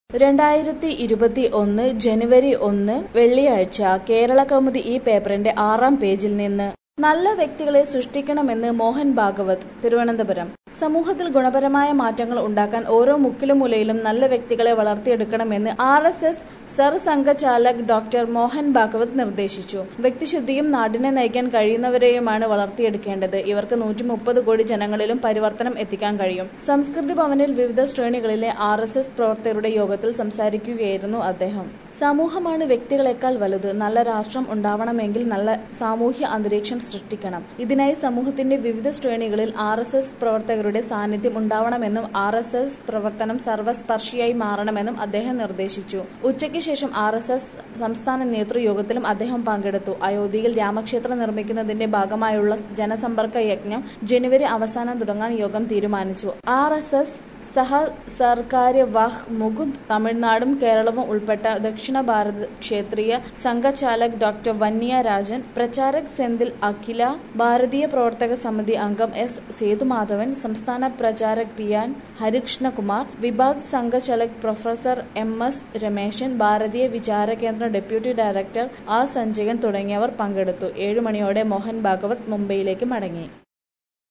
രണ്ടായിരത്തി ഇരുപത്തി ഒന്ന് ജനുവരി ഒന്ന് വെള്ളിയാഴ്ച കേരള കൗമുദി ഈ പേപ്പറിന്റെ ആറാം പേജിൽ നിന്ന് നല്ല വ്യക്തികളെ സൃഷ്ടിക്കണമെന്ന് മോഹൻ ഭാഗവത് തിരുവനന്തപുരം സമൂഹത്തിൽ ഗുണപരമായ മാറ്റങ്ങൾ ഉണ്ടാക്കാൻ ഓരോ മുക്കിലും മൂലയിലും നല്ല വ്യക്തികളെ വളർത്തിയെടുക്കണമെന്ന് R S S Sarsanghchalak doctor Mohan Bhagwat നിർദ്ദേശിച്ചു വ്യക്തിശുദ്ധിയും നാടിനെ നയിക്കാൻ കഴിയുന്നവരെയുമാണ് വളർത്തിയെടുക്കേണ്ടത് ഇവർക്ക് നൂറ്റി മുപ്പത് കോടി ജനങ്ങളിലും പരിവർത്തനം എത്തിക്കാൻ കഴിയും സംസ്കൃതി ഭവനിൽ വിവിധ ശ്രേണികളിലെ ആർ എസ് എസ് പ്രവർത്തകരുടെ യോഗത്തിൽ സംസാരിക്കുകയായിരുന്നു അദ്ദേഹം സമൂഹമാണ് വ്യക്തികളെക്കാൾ വലുത് നല്ല രാഷ്ട്രം ഉണ്ടാവണമെങ്കിൽ നല്ല സാമൂഹ്യ അന്തരീക്ഷം സൃഷ്ടിക്കണം ഇതിനായി സമൂഹത്തിന്റെ വിവിധ ശ്രേണികളിൽ ആർ എസ് എസ് പ്രവർത്തകരുടെ സാന്നിധ്യം ഉണ്ടാവണമെന്നും ആർ എസ് എസ് പ്രവർത്തനം സർവസ്പർശിയായി മാറണമെന്നും അദ്ദേഹം നിർദ്ദേശിച്ചു ഉച്ചയ്ക്ക് ശേഷം ആർ എസ് എസ് സംസ്ഥാന നേതൃയോഗത്തിലും അദ്ദേഹം പങ്കെടുത്തു അയോധ്യയിൽ രാമക്ഷേത്രം നിർമ്മിക്കുന്നതിന്റെ ഭാഗമായുള്ള ജനസമ്പർക്ക യജ്ഞം ജനുവരി അവസാനം തുടങ്ങാൻ യോഗം തീരുമാനിച്ചു ആർ എസ് എസ് സഹ സർക്കാര്യ വഹ് മുകുന്ദ് തമിഴ്നാടും കേരളവും ഉൾപ്പെട്ട ദക്ഷിണ ഭാരത ക്ഷേത്രീയ സംഘചാലക് ഡോക്ടർ വന്യ രാജൻ പ്രചാരക് സെന്തിൽ അഖില ഭാരതീയ പ്രവർത്തക സമിതി അംഗം എസ് സേതുമാധവൻ സംസ്ഥാന പ്രചാരക് പി ആൻ ഹരികൃഷ്ണകുമാർ വിഭാഗ് സംഘചാലക് professor M S Rameshan Bharatiya Vichara കേന്ദ്ര ഡെപ്യൂട്ടി ഡയറക്ടർ ആർ സഞ്ജയൻ തുടങ്ങിയവർ പങ്കെടുത്തു ഏഴു മണിയോടെ മോഹൻ ഭാഗവത് മുംബൈയിലേക്ക് മടങ്ങി